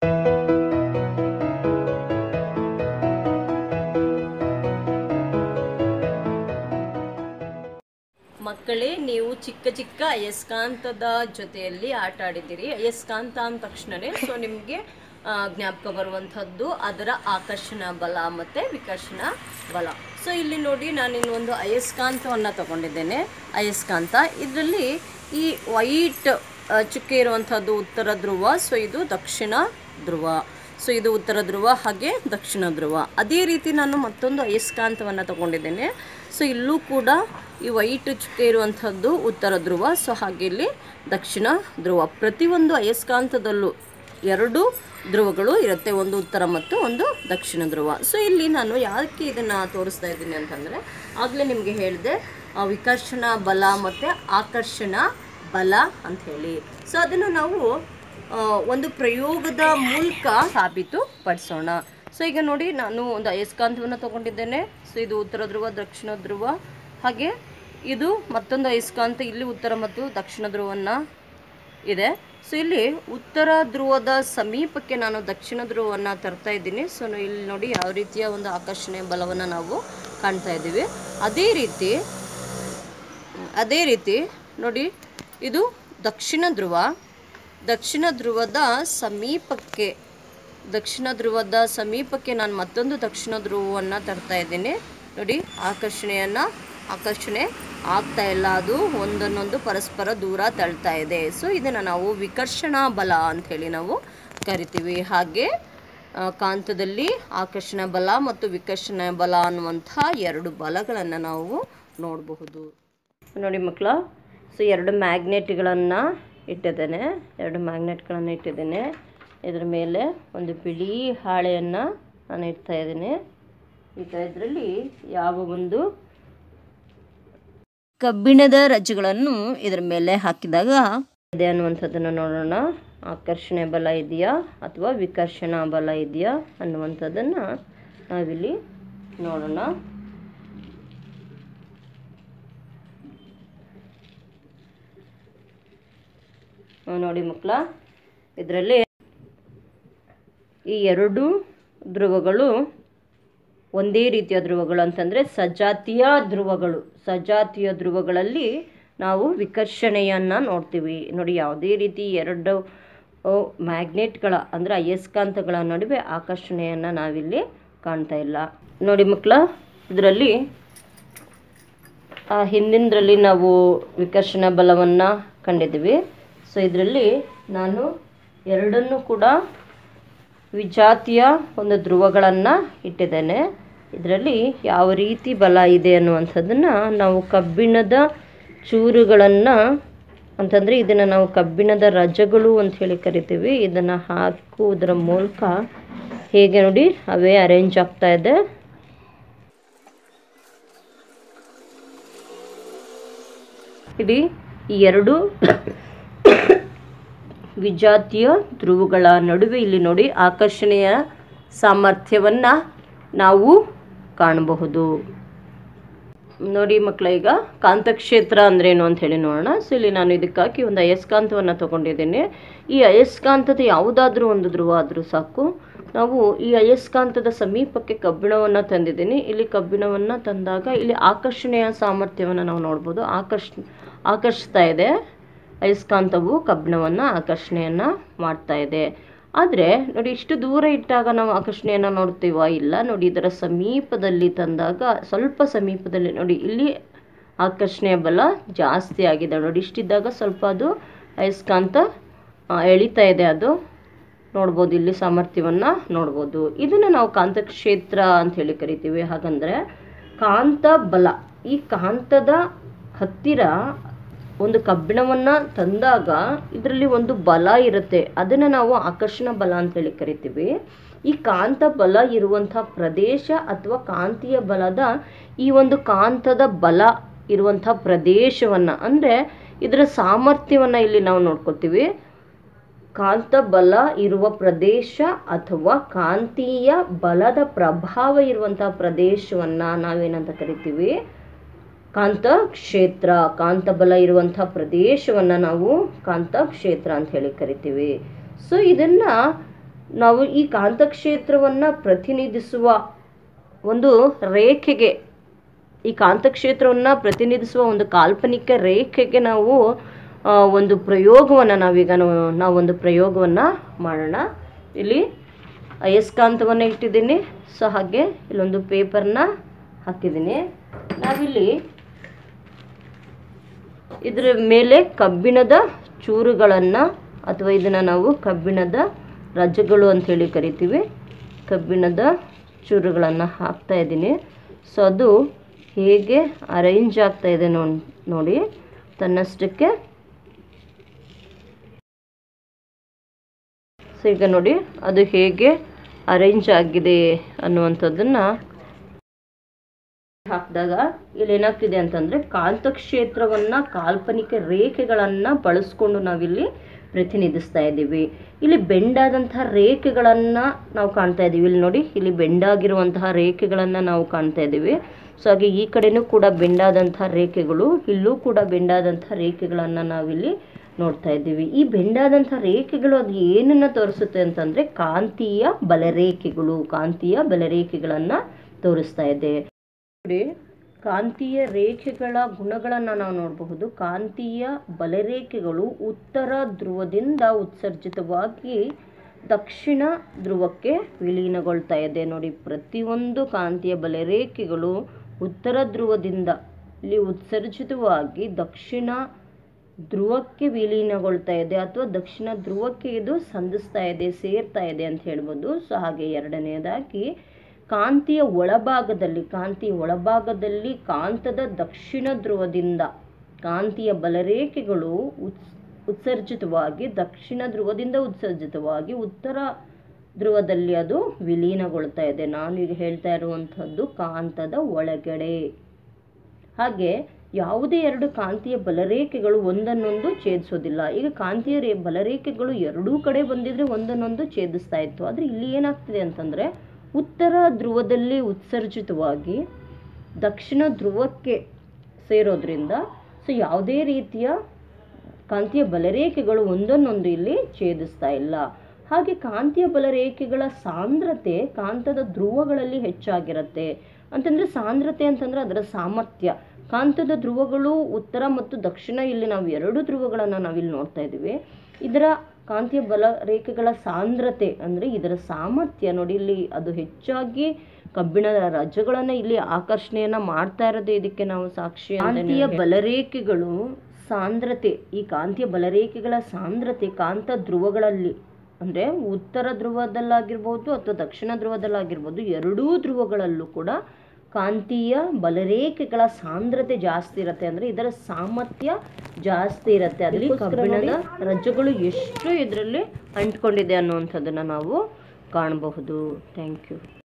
ಮಕ್ಕಳೇ ನೀವು ಚಿಕ್ಕ ಚಿಕ್ಕ ಅಯಸ್ಕಾಂತದ ಜೊತೆಯಲ್ಲಿ ಆಟ ಆಡಿದ್ದೀರಿ ಅಯಸ್ಕಾಂತ ಅಂದ ತಕ್ಷಣನೇ ಸೊ ನಿಮಗೆ ಜ್ಞಾಪಕ ಬರುವಂಥದ್ದು ಅದರ ಆಕರ್ಷಣ ಬಲ ಮತ್ತು ವಿಕರ್ಷಣ ಬಲ ಸೊ ಇಲ್ಲಿ ನೋಡಿ ನಾನು ಇನ್ನೊಂದು ಅಯಸ್ಕಾಂತವನ್ನು ತಗೊಂಡಿದ್ದೇನೆ ಅಯಸ್ಕಾಂತ ಇದರಲ್ಲಿ ಈ ವೈಟ್ ಚುಕ್ಕೆ ಇರುವಂಥದ್ದು ಉತ್ತರ ಧ್ರುವ ಸೊ ಇದು ದಕ್ಷಿಣ ಧ್ರುವ ಸೊ ಇದು ಉತ್ತರ ಧ್ರುವ ಹಾಗೆ ದಕ್ಷಿಣ ಧ್ರುವ ಅದೇ ರೀತಿ ನಾನು ಮತ್ತೊಂದು ಅಯಸ್ಕಾಂತವನ್ನು ತಗೊಂಡಿದ್ದೇನೆ ಸೊ ಇಲ್ಲೂ ಕೂಡ ಈ ವೈಟ್ ಚುಕ್ಕೆ ಇರುವಂಥದ್ದು ಉತ್ತರ ಧ್ರುವ ಸೊ ಹಾಗೆ ಇಲ್ಲಿ ದಕ್ಷಿಣ ಧ್ರುವ ಪ್ರತಿಯೊಂದು ಅಯಸ್ಕಾಂತದಲ್ಲೂ ಎರಡು ಧ್ರುವಗಳು ಇರುತ್ತೆ ಒಂದು ಉತ್ತರ ಮತ್ತು ಒಂದು ದಕ್ಷಿಣ ಧ್ರುವ ಸೊ ಇಲ್ಲಿ ನಾನು ಯಾಕೆ ಇದನ್ನು ತೋರಿಸ್ತಾ ಇದ್ದೀನಿ ಅಂತಂದರೆ ಆಗಲೇ ನಿಮಗೆ ಹೇಳಿದೆ ಆ, ವಿಕರ್ಷಣ ಬಲ ಮತ್ತು ಆಕರ್ಷಣ ಬಲ ಅಂತ ಹೇಳಿ ಸೊ ಅದನ್ನು ನಾವು ಆ, ಒಂದು ಪ್ರಯೋಗದ ಮೂಲಕ ಸಾಬೀತು ಪಡಿಸೋಣ ಸೊ ಈಗ ನೋಡಿ ನಾನು ಒಂದು ಅಯಸ್ಕಾಂತವನ್ನು ತಗೊಂಡಿದ್ದೇನೆ ಸೊ ಇದು ಉತ್ತರ ಧ್ರುವ ದಕ್ಷಿಣ ಧ್ರುವ ಹಾಗೆ ಇದು ಮತ್ತೊಂದು ಅಯಸ್ಕಾಂತ ಇಲ್ಲಿ ಉತ್ತರ ಮತ್ತು ದಕ್ಷಿಣ ಧ್ರುವವನ್ನು ಇದೆ ಸೊ ಇಲ್ಲಿ ಉತ್ತರ ಧ್ರುವದ ಸಮೀಪಕ್ಕೆ ನಾನು ದಕ್ಷಿಣ ಧ್ರುವವನ್ನು ತರ್ತಾ ಇದ್ದೀನಿ ಸೊ ಇಲ್ಲಿ ನೋಡಿ ಯಾವ ರೀತಿಯ ಒಂದು ಆಕರ್ಷಣೆ ಬಲವನ್ನು ನಾವು ಕಾಣ್ತಾ ಇದ್ದೀವಿ ಅದೇ ರೀತಿ ಅದೇ ರೀತಿ ನೋಡಿ ಇದು ದಕ್ಷಿಣ ಧ್ರುವ ದಕ್ಷಿಣ ಧ್ರುವದ ಸಮೀಪಕ್ಕೆ ದಕ್ಷಿಣ ಧ್ರುವದ ಸಮೀಪಕ್ಕೆ ನಾನು ಮತ್ತೊಂದು ದಕ್ಷಿಣ ಧ್ರುವವನ್ನು ತರ್ತಾ ಇದ್ದೀನಿ ನೋಡಿ ಆಕರ್ಷಣೆಯನ್ನು ಆಕರ್ಷಣೆ ಆಗ್ತಾ ಇಲ್ಲ ಅದು ಒಂದನ್ನೊಂದು ಪರಸ್ಪರ ದೂರ ತಳ್ತಾ ಇದೆ ಸೊ ಇದನ್ನು ನಾವು ವಿಕರ್ಷಣಾ ಬಲ ಅಂಥೇಳಿ ನಾವು ಕರಿತೀವಿ ಹಾಗೆ ಆ, ಕಾಂತದಲ್ಲಿ ಆಕರ್ಷಣ ಬಲ ಮತ್ತು ವಿಕರ್ಷಣ ಬಲ ಅನ್ನುವಂಥ ಎರಡು ಬಲಗಳನ್ನು ನಾವು ನೋಡಬಹುದು ನೋಡಿ ಮಕ್ಕಳ ಸೊ ಎರಡು ಮ್ಯಾಗ್ನೆಟ್ಗಳನ್ನು ಇಟ್ಟಿದ್ದೇನೆ ಎರಡು ಮ್ಯಾಗ್ನೆಟ್ಗಳನ್ನು ಇಟ್ಟಿದ್ದೇನೆ ಇದ್ರ ಮೇಲೆ ಒಂದು ಬಿಳಿ ಹಾಳೆಯನ್ನು ನಾನು ಇಡ್ತಾ ಇದ್ದೀನಿ ಈಗ ಇದರಲ್ಲಿ ಯಾವ ಒಂದು ಕಬ್ಬಿಣದ ರಜ್ಜುಗಳನ್ನು ಇದರ ಮೇಲೆ ಹಾಕಿದಾಗ ಇದೆ ಅನ್ನುವಂಥದ್ದನ್ನು ನೋಡೋಣ ಆಕರ್ಷಣೆ ಬಲ ಇದೆಯಾ ಅಥವಾ ವಿಕರ್ಷಣಾ ಬಲ ಇದೆಯಾ ಅನ್ನುವಂಥದ್ದನ್ನು ನಾವಿಲ್ಲಿ ನೋಡೋಣ ಆ, ನೋಡಿ ಮಕ್ಕಳ ಇದರಲ್ಲಿ ಈ ಎರಡು ಧ್ರುವಗಳು ಒಂದೇ ರೀತಿಯ ಧ್ರುವಗಳು ಅಂತಂದರೆ ಸಜಾತಿಯ ಧ್ರುವಗಳು ಸಜಾತಿಯ ಧ್ರುವಗಳಲ್ಲಿ ನಾವು ವಿಕರ್ಷಣೆಯನ್ನು ನೋಡ್ತೀವಿ ನೋಡಿ ಯಾವುದೇ ರೀತಿ ಎರಡು ಮ್ಯಾಗ್ನೆಟ್ಗಳ ಅಂದರೆ ಅಯಸ್ಕಾಂತಗಳ ನಡುವೆ ಆಕರ್ಷಣೆಯನ್ನು ನಾವಿಲ್ಲಿ ಕಾಣ್ತಾ ಇಲ್ಲ ನೋಡಿ ಮಕ್ಕಳ ಇದರಲ್ಲಿ ಆ ಹಿಂದಿಂದ್ರಲ್ಲಿ ನಾವು ವಿಕರ್ಷಣ ಬಲವನ್ನು ಕಂಡಿದ್ದೀವಿ ಸೊ ಇದರಲ್ಲಿ ನಾನು ಎರಡನ್ನೂ ಕೂಡ ವಿಜಾತಿಯ ಒಂದು ಧ್ರುವಗಳನ್ನು ಇಟ್ಟಿದ್ದೇನೆ ಇದರಲ್ಲಿ ಯಾವ ರೀತಿ ಬಲ ಇದೆ ಅನ್ನುವಂಥದ್ದನ್ನು ನಾವು ಕಬ್ಬಿಣದ ಚೂರುಗಳನ್ನು ಅಂತಂದರೆ ಇದನ್ನು ನಾವು ಕಬ್ಬಿಣದ ರಜಗಳು ಅಂತ ಹೇಳಿ ಕರಿತೀವಿ ಇದನ್ನು ಹಾಕುವುದರ ಮೂಲಕ ಹೇಗೆ ನೋಡಿ ಅವೇ ಅರೇಂಜ್ ಆಗ್ತಾ ಇದೆ ಇಡೀ ಈ ಎರಡು ವಿಜಾತಿಯ ಧ್ರುವಗಳ ನಡುವೆ ಇಲ್ಲಿ ನೋಡಿ ಆಕರ್ಷಣೆಯ ಸಾಮರ್ಥ್ಯವನ್ನು ನಾವು ಕಾಣಬಹುದು ನೋಡಿ ಮಕ್ಕಳ ಈಗ ಕಾಂತಕ್ಷೇತ್ರ ಅಂದ್ರೇನು ಅಂತ ಹೇಳಿ ನೋಡೋಣ ಸೊ ಇಲ್ಲಿ ನಾನು ಇದಕ್ಕಾಗಿ ಒಂದು ಅಯಸ್ಕಾಂತವನ್ನು ತಗೊಂಡಿದ್ದೇನೆ ಈ ಅಯಸ್ಕಾಂತದ ಯಾವುದಾದ್ರೂ ಒಂದು ಧ್ರುವ ಆದರೂ ಸಾಕು ನಾವು ಈ ಅಯಸ್ಕಾಂತದ ಸಮೀಪಕ್ಕೆ ಕಬ್ಬಿಣವನ್ನು ತಂದಿದ್ದೀನಿ ಇಲ್ಲಿ ಕಬ್ಬಿಣವನ್ನು ತಂದಾಗ ಇಲ್ಲಿ ಆಕರ್ಷಣೆಯ ಸಾಮರ್ಥ್ಯವನ್ನು ನಾವು ನೋಡ್ಬೋದು ಆಕರ್ಷ ಆಕರ್ಷಿಸ್ತಾ ಇದೆ ಅಯಸ್ಕಾಂತವು ಕಬ್ಬಿಣವನ್ನು ಆಕರ್ಷಣೆಯನ್ನು ಮಾಡ್ತಾ ಇದೆ ಆದರೆ ನೋಡಿ ಇಷ್ಟು ದೂರ ಇಟ್ಟಾಗ ನಾವು ಆಕರ್ಷಣೆಯನ್ನು ನೋಡ್ತೀವ ಇಲ್ಲ ನೋಡಿ ಇದರ ಸಮೀಪದಲ್ಲಿ ತಂದಾಗ ಸ್ವಲ್ಪ ಸಮೀಪದಲ್ಲಿ ನೋಡಿ ಇಲ್ಲಿ ಆಕರ್ಷಣೆಯ ಬಲ ಜಾಸ್ತಿ ಆಗಿದೆ ನೋಡಿ ಇಷ್ಟಿದ್ದಾಗ ಸ್ವಲ್ಪ ಅದು ಅಯಸ್ಕಾಂತ ಆ, ಎಳಿತಾ ಇದೆ ಅದು ನೋಡ್ಬೋದು ಇಲ್ಲಿ ಸಾಮರ್ಥ್ಯವನ್ನು ನೋಡ್ಬೋದು ಇದನ್ನು ನಾವು ಕಾಂತಕ್ಷೇತ್ರ ಅಂತ ಹೇಳಿ ಕರಿತೀವಿ ಹಾಗಂದ್ರೆ ಕಾಂತ ಬಲ ಈ ಕಾಂತದ ಹತ್ತಿರ ಒಂದು ಕಬ್ಬಿಣವನ್ನು ತಂದಾಗ ಇದರಲ್ಲಿ ಒಂದು ಬಲ ಇರುತ್ತೆ ಅದನ್ನು ನಾವು ಆಕರ್ಷಣ ಬಲ ಅಂತೇಳಿ ಕರಿತೀವಿ ಈ ಕಾಂತ ಬಲ ಇರುವಂಥ ಪ್ರದೇಶ ಅಥವಾ ಕಾಂತೀಯ ಬಲದ ಈ ಒಂದು ಕಾಂತದ ಬಲ ಇರುವಂಥ ಪ್ರದೇಶವನ್ನು ಅಂದರೆ ಇದರ ಸಾಮರ್ಥ್ಯವನ್ನು ಇಲ್ಲಿ ನಾವು ನೋಡ್ಕೊತೀವಿ ಕಾಂತ ಬಲ ಇರುವ ಪ್ರದೇಶ ಅಥವಾ ಕಾಂತೀಯ ಬಲದ ಪ್ರಭಾವ ಇರುವಂತಹ ಪ್ರದೇಶವನ್ನು ನಾವೇನಂತ ಕರಿತೀವಿ ಕಾಂತ ಕ್ಷೇತ್ರ ಕಾಂತ ಬಲ ಇರುವಂಥ ಪ್ರದೇಶವನ್ನು ನಾವು ಕಾಂತ ಕ್ಷೇತ್ರ ಅಂತ ಹೇಳಿ ಕರಿತೀವಿ ಸೊ ಇದನ್ನು ನಾವು ಈ ಕಾಂತಕ್ಷೇತ್ರವನ್ನು ಪ್ರತಿನಿಧಿಸುವ ಒಂದು ರೇಖೆಗೆ ಈ ಕಾಂತಕ್ಷೇತ್ರವನ್ನು ಪ್ರತಿನಿಧಿಸುವ ಒಂದು ಕಾಲ್ಪನಿಕ ರೇಖೆಗೆ ನಾವು ಆ, ಒಂದು ಪ್ರಯೋಗವನ್ನು ನಾವೀಗ ನಾವು ನಾವೊಂದು ಪ್ರಯೋಗವನ್ನು ಮಾಡೋಣ ಇಲ್ಲಿ ಅಯಸ್ಕಾಂತವನ್ನು ಇಟ್ಟಿದ್ದೀನಿ ಸೊ ಹಾಗೆ ಇಲ್ಲೊಂದು ಪೇಪರ್ನ ಹಾಕಿದ್ದೀನಿ ನಾವಿಲ್ಲಿ ಇದರ ಮೇಲೆ ಕಬ್ಬಿಣದ ಚೂರುಗಳನ್ನು ಅಥವಾ ಇದನ್ನು ನಾವು ಕಬ್ಬಿಣದ ರಜಗಳು ಅಂಥೇಳಿ ಕರಿತೀವಿ ಕಬ್ಬಿಣದ ಚೂರುಗಳನ್ನು ಹಾಕ್ತಾ ಇದ್ದೀನಿ ಸೊ ಅದು ಹೇಗೆ ಅರೇಂಜ್ ಆಗ್ತಾ ಇದೆ ನೋ- ನೋಡಿ ತನ್ನಷ್ಟಕ್ಕೆ ಸೊ ಈಗ ನೋಡಿ ಅದು ಹೇಗೆ ಅರೇಂಜ್ ಆಗಿದೆ ಅನ್ನುವಂಥದ್ದನ್ನು ಹಾಕಿದಾಗ ಇಲ್ಲಿ ಏನಾಗ್ತಿದೆ ಅಂತಂದ್ರೆ ಕಾಂತಕ್ಷೇತ್ರವನ್ನ ಕಾಲ್ಪನಿಕ ರೇಖೆಗಳನ್ನ ಬಳಸ್ಕೊಂಡು ನಾವಿಲ್ಲಿ ಪ್ರತಿನಿಧಿಸ್ತಾ ಇದ್ದೀವಿ ಇಲ್ಲಿ ಬೆಂಡಾದಂತಹ ರೇಖೆಗಳನ್ನ ನಾವು ಕಾಣ್ತಾ ಇದ್ದೀವಿ ಇಲ್ಲಿ ನೋಡಿ ಇಲ್ಲಿ ಬೆಂಡಾಗಿರುವಂತಹ ರೇಖೆಗಳನ್ನ ನಾವು ಕಾಣ್ತಾ ಇದ್ದೀವಿ ಸೊ ಹಾಗೆ ಈ ಕಡೆನೂ ಕೂಡ ಬೆಂಡಾದಂತಹ ರೇಖೆಗಳು ಇಲ್ಲೂ ಕೂಡ ಬೆಂಡಾದಂತಹ ರೇಖೆಗಳನ್ನ ನಾವಿಲ್ಲಿ ನೋಡ್ತಾ ಇದ್ದೀವಿ ಈ ಬೆಂಡಾದಂತಹ ರೇಖೆಗಳು ಅದು ಏನನ್ನ ತೋರಿಸುತ್ತೆ ಅಂತಂದ್ರೆ ಕಾಂತೀಯ ಬಲರೇಖೆಗಳು ಕಾಂತೀಯ ಬಲರೇಖೆಗಳನ್ನ ತೋರಿಸ್ತಾ ಇದೆ ನೋಡಿ ಕಾಂತೀಯ ರೇಖೆಗಳ ಗುಣಗಳನ್ನು ನಾವು ನೋಡಬಹುದು ಕಾಂತೀಯ ಬಲರೇಖೆಗಳು ಉತ್ತರ ಧ್ರುವದಿಂದ ಉತ್ಸರ್ಜಿತವಾಗಿ ದಕ್ಷಿಣ ಧ್ರುವಕ್ಕೆ ವಿಲೀನಗೊಳ್ತಾ ಇದೆ ನೋಡಿ ಪ್ರತಿಯೊಂದು ಕಾಂತೀಯ ಬಲರೇಖೆಗಳು ಉತ್ತರ ಧ್ರುವದಿಂದ ಇಲ್ಲಿ ಉತ್ಸರ್ಜಿತವಾಗಿ ದಕ್ಷಿಣ ಧ್ರುವಕ್ಕೆ ವಿಲೀನಗೊಳ್ತಾ ಇದೆ ಅಥವಾ ದಕ್ಷಿಣ ಧ್ರುವಕ್ಕೆ ಇದು ಸಂಧಿಸ್ತಾ ಇದೆ ಸೇರ್ತಾ ಇದೆ ಅಂತ ಹೇಳ್ಬೋದು ಸೊ ಹಾಗೆ ಎರಡನೆಯದಾಗಿ ಕಾಂತಿಯ ಒಳಭಾಗದಲ್ಲಿ ಕಾಂತಿಯ ಒಳಭಾಗದಲ್ಲಿ ಕಾಂತದ ದಕ್ಷಿಣ ಧ್ರುವದಿಂದ ಕಾಂತಿಯ ಬಲರೇಖೆಗಳು ಉತ್ಸ್ ಉತ್ಸರ್ಜಿತವಾಗಿ ದಕ್ಷಿಣ ಧ್ರುವದಿಂದ ಉತ್ಸರ್ಜಿತವಾಗಿ ಉತ್ತರ ಧ್ರುವದಲ್ಲಿ ಅದು ವಿಲೀನಗೊಳ್ತಾ ಇದೆ ನಾನು ಈಗ ಹೇಳ್ತಾ ಇರುವಂಥದ್ದು ಕಾಂತದ ಒಳಗಡೆ ಹಾಗೆ ಯಾವುದೇ ಎರಡು ಕಾಂತೀಯ ಬಲರೇಖೆಗಳು ಒಂದನ್ನೊಂದು ಛೇದಿಸೋದಿಲ್ಲ ಈಗ ಕಾಂತೀಯ ರೇ ಬಲರೇಖೆಗಳು ಎರಡೂ ಕಡೆ ಬಂದಿದ್ರೆ ಒಂದನ್ನೊಂದು ಛೇದಿಸ್ತಾ ಇತ್ತು ಆದರೆ ಇಲ್ಲಿ ಏನಾಗ್ತಿದೆ ಅಂತಂದರೆ ಉತ್ತರ ಧ್ರುವದಲ್ಲಿ ಉತ್ಸರ್ಜಿತವಾಗಿ ದಕ್ಷಿಣ ಧ್ರುವಕ್ಕೆ ಸೇರೋದ್ರಿಂದ ಸೊ ಯಾವುದೇ ರೀತಿಯ ಕಾಂತೀಯ ಬಲರೇಖೆಗಳು ಒಂದನ್ನೊಂದು ಇಲ್ಲಿ ಛೇದಿಸ್ತಾ ಇಲ್ಲ ಹಾಗೆ ಕಾಂತೀಯ ಬಲರೇಖೆಗಳ ಸಾಂದ್ರತೆ ಕಾಂತದ ಧ್ರುವಗಳಲ್ಲಿ ಹೆಚ್ಚಾಗಿರುತ್ತೆ ಅಂತಂದ್ರೆ ಸಾಂದ್ರತೆ ಅಂತಂದ್ರೆ ಅದರ ಸಾಮರ್ಥ್ಯ ಕಾಂತದ ಧ್ರುವಗಳು ಉತ್ತರ ಮತ್ತು ದಕ್ಷಿಣ ಇಲ್ಲಿ ನಾವು ಎರಡು ಧ್ರುವಗಳನ್ನು ನಾವಿಲ್ಲಿ ನೋಡ್ತಾ ಇದ್ದೀವಿ ಇದರ ಕಾಂತೀಯ ಬಲ ರೇಖೆಗಳ ಸಾಂದ್ರತೆ ಅಂದ್ರೆ ಇದರ ಸಾಮರ್ಥ್ಯ ನೋಡಿ ಇಲ್ಲಿ ಅದು ಹೆಚ್ಚಾಗಿ ಕಬ್ಬಿಣದ ರಜಗಳನ್ನ ಇಲ್ಲಿ ಆಕರ್ಷಣೆಯನ್ನ ಮಾಡ್ತಾ ಇರೋದು ಇದಕ್ಕೆ ನಾವು ಸಾಕ್ಷಿ ಕಾಂತೀಯ ಬಲರೇಖೆಗಳು ಸಾಂದ್ರತೆ ಈ ಕಾಂತೀಯ ಬಲರೇಖೆಗಳ ಸಾಂದ್ರತೆ ಕಾಂತ ಧ್ರುವಗಳಲ್ಲಿ ಅಂದ್ರೆ ಉತ್ತರ ಧ್ರುವದಲ್ಲಾಗಿರ್ಬೋದು ಅಥವಾ ದಕ್ಷಿಣ ಧ್ರುವದಲ್ಲಾಗಿರ್ಬೋದು ಎರಡೂ ಧ್ರುವಗಳಲ್ಲೂ ಕೂಡ ಕಾಂತೀಯ ಬಲರೇಖೆಗಳ ಸಾಂದ್ರತೆ ಜಾಸ್ತಿ ಇರುತ್ತೆ ಅಂದ್ರೆ ಇದರ ಸಾಮರ್ಥ್ಯ ಜಾಸ್ತಿ ಇರುತ್ತೆ ಅಲ್ಲಿ ಕಬ್ಬಿಣದ ರಜ್ಜುಗಳು ಎಷ್ಟು ಇದರಲ್ಲಿ ಅಂಟ್ಕೊಂಡಿದೆ ಅನ್ನುವಂಥದ್ದನ್ನ ನಾವು ಕಾಣಬಹುದು ಥ್ಯಾಂಕ್ ಯು